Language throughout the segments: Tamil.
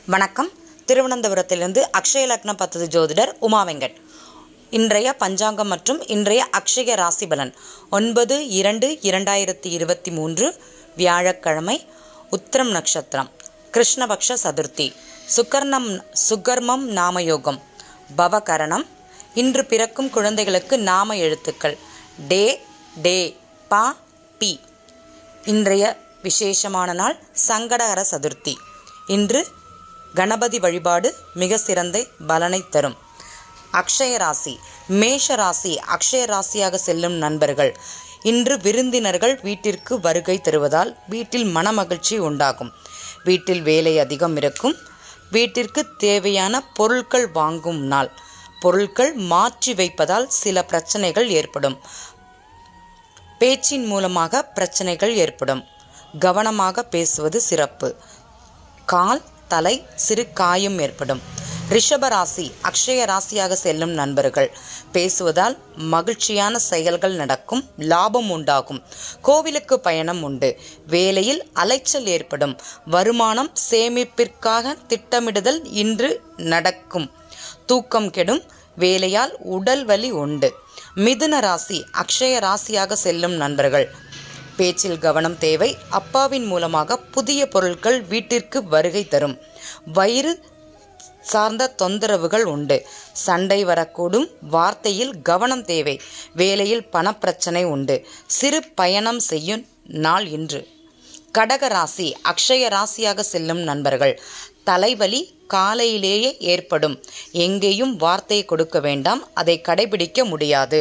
வணக்கம் திருவனந்தபுரத்திலிருந்து அக்ஷய லக்ன பத்தது ஜோதிடர் உமா வெங்கட் இன்றைய பஞ்சாங்கம் மற்றும் இன்றைய அக்ஷய ராசி பலன் ஒன்பது இரண்டு இரண்டாயிரத்தி இருபத்தி மூன்று வியாழக்கிழமை உத்திரம் நட்சத்திரம் கிருஷ்ணபக்ஷ சதுர்த்தி சுக்கர்ணம் சுகர்மம் நாமயோகம் பவகரணம் இன்று பிறக்கும் குழந்தைகளுக்கு நாம எழுத்துக்கள் டே டே பா பி இன்றைய விசேஷமான நாள் சங்கடஹர சதுர்த்தி இன்று கணபதி வழிபாடு மிக சிறந்த பலனை தரும் அக்ஷய ராசி மேஷ ராசி அக்ஷய ராசியாக செல்லும் நண்பர்கள் இன்று விருந்தினர்கள் வீட்டிற்கு வருகை தருவதால் வீட்டில் மனமகிழ்ச்சி உண்டாகும் வீட்டில் வேலை அதிகம் இருக்கும் வீட்டிற்கு தேவையான பொருட்கள் வாங்கும் நாள் பொருட்கள் மாற்றி வைப்பதால் சில பிரச்சனைகள் ஏற்படும் பேச்சின் மூலமாக பிரச்சனைகள் ஏற்படும் கவனமாக பேசுவது சிறப்பு கால் தலை சிறு காயம் ஏற்படும் ரிஷப ராசி அக்ஷய ராசியாக செல்லும் நண்பர்கள் பேசுவதால் மகிழ்ச்சியான செயல்கள் நடக்கும் லாபம் உண்டாகும் கோவிலுக்கு பயணம் உண்டு வேலையில் அலைச்சல் ஏற்படும் வருமானம் சேமிப்பிற்காக திட்டமிடுதல் இன்று நடக்கும் தூக்கம் கெடும் வேலையால் உடல் வலி உண்டு மிதுன ராசி அக்ஷய ராசியாக செல்லும் நண்பர்கள் பேச்சில் கவனம் தேவை அப்பாவின் மூலமாக புதிய பொருட்கள் வீட்டிற்கு வருகை தரும் வயிறு சார்ந்த தொந்தரவுகள் உண்டு சண்டை வரக்கூடும் வார்த்தையில் கவனம் தேவை வேலையில் பணப்பிரச்சனை உண்டு சிறு பயணம் செய்யும் நாள் இன்று கடக ராசி அக்ஷய ராசியாக செல்லும் நண்பர்கள் தலைவலி காலையிலேயே ஏற்படும் எங்கேயும் வார்த்தை கொடுக்க வேண்டாம் அதை கடைபிடிக்க முடியாது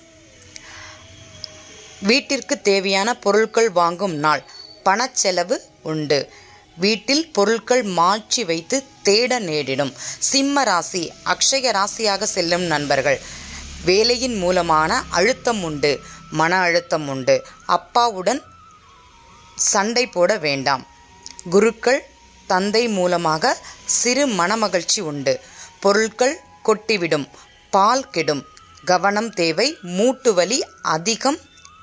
வீட்டிற்கு தேவையான பொருட்கள் வாங்கும் நாள் பணச்செலவு உண்டு வீட்டில் பொருட்கள் மாற்றி வைத்து தேட நேரிடும் சிம்ம ராசி அக்ஷய ராசியாக செல்லும் நண்பர்கள் வேலையின் மூலமான அழுத்தம் உண்டு மன அழுத்தம் உண்டு அப்பாவுடன் சண்டை போட வேண்டாம் குருக்கள் தந்தை மூலமாக சிறு மனமகிழ்ச்சி உண்டு பொருட்கள் கொட்டிவிடும் பால் கெடும் கவனம் தேவை மூட்டு வலி அதிகம்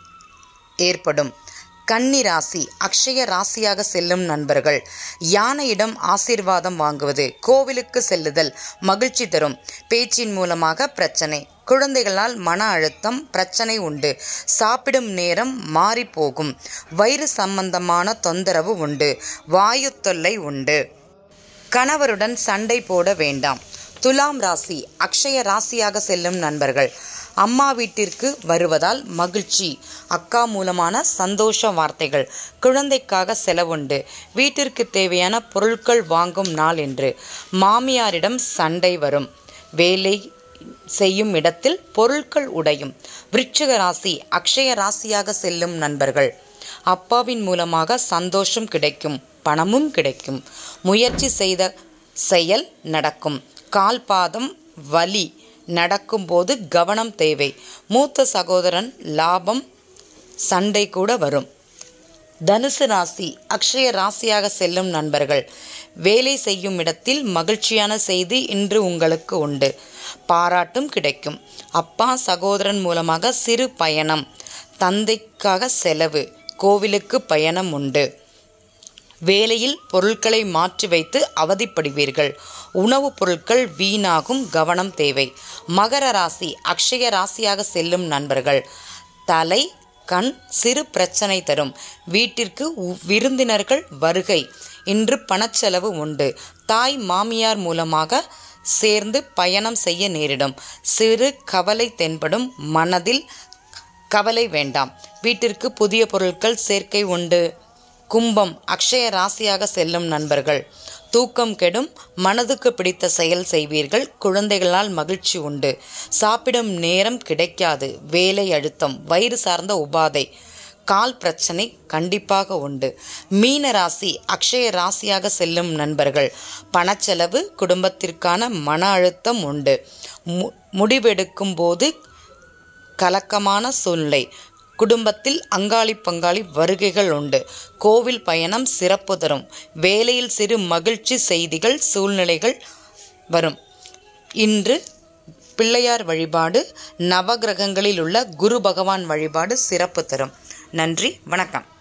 ஏற்படும் கன்னி ராசி அக்ஷய ராசியாக செல்லும் நண்பர்கள் யானையிடம் ஆசீர்வாதம் வாங்குவது கோவிலுக்கு செல்லுதல் மகிழ்ச்சி தரும் பேச்சின் மூலமாக பிரச்சனை குழந்தைகளால் மன அழுத்தம் பிரச்சனை உண்டு சாப்பிடும் நேரம் மாறி போகும் வயிறு சம்பந்தமான தொந்தரவு உண்டு வாயு தொல்லை உண்டு கணவருடன் சண்டை போட வேண்டாம் துலாம் ராசி அக்ஷய ராசியாக செல்லும் நண்பர்கள் அம்மா வீட்டிற்கு வருவதால் மகிழ்ச்சி அக்கா மூலமான சந்தோஷ வார்த்தைகள் குழந்தைக்காக செலவுண்டு வீட்டிற்கு தேவையான பொருட்கள் வாங்கும் நாள் என்று மாமியாரிடம் சண்டை வரும் வேலை செய்யும் இடத்தில் பொருட்கள் உடையும் விருச்சிக ராசி அக்ஷய ராசியாக செல்லும் நண்பர்கள் அப்பாவின் மூலமாக சந்தோஷம் கிடைக்கும் பணமும் கிடைக்கும் முயற்சி செய்த செயல் நடக்கும் கால்பாதம் வலி நடக்கும்போது கவனம் தேவை மூத்த சகோதரன் லாபம் சண்டை கூட வரும் தனுசு ராசி அக்ஷய ராசியாக செல்லும் நண்பர்கள் வேலை செய்யும் இடத்தில் மகிழ்ச்சியான செய்தி இன்று உங்களுக்கு உண்டு பாராட்டும் கிடைக்கும் அப்பா சகோதரன் மூலமாக சிறு பயணம் தந்தைக்காக செலவு கோவிலுக்கு பயணம் உண்டு வேலையில் பொருட்களை மாற்றி வைத்து அவதிப்படுவீர்கள் உணவுப் பொருட்கள் வீணாகும் கவனம் தேவை மகர ராசி அக்ஷய ராசியாக செல்லும் நண்பர்கள் தலை கண் சிறு பிரச்சனை தரும் வீட்டிற்கு விருந்தினர்கள் வருகை இன்று பணச்செலவு உண்டு தாய் மாமியார் மூலமாக சேர்ந்து பயணம் செய்ய நேரிடும் சிறு கவலை தென்படும் மனதில் கவலை வேண்டாம் வீட்டிற்கு புதிய பொருட்கள் சேர்க்கை உண்டு கும்பம் அக்ஷய ராசியாக செல்லும் நண்பர்கள் தூக்கம் கெடும் மனதுக்கு பிடித்த செயல் செய்வீர்கள் குழந்தைகளால் மகிழ்ச்சி உண்டு சாப்பிடும் நேரம் கிடைக்காது வேலை அழுத்தம் வயிறு சார்ந்த உபாதை கால் பிரச்சனை கண்டிப்பாக உண்டு மீன ராசி அக்ஷய ராசியாக செல்லும் நண்பர்கள் பணச்செலவு குடும்பத்திற்கான மன அழுத்தம் உண்டு மு முடிவெடுக்கும் போது கலக்கமான சூழ்நிலை குடும்பத்தில் அங்காளி பங்காளி வருகைகள் உண்டு கோவில் பயணம் சிறப்பு தரும் வேலையில் சிறு மகிழ்ச்சி செய்திகள் சூழ்நிலைகள் வரும் இன்று பிள்ளையார் வழிபாடு நவகிரகங்களில் உள்ள குரு பகவான் வழிபாடு சிறப்பு தரும் நன்றி வணக்கம்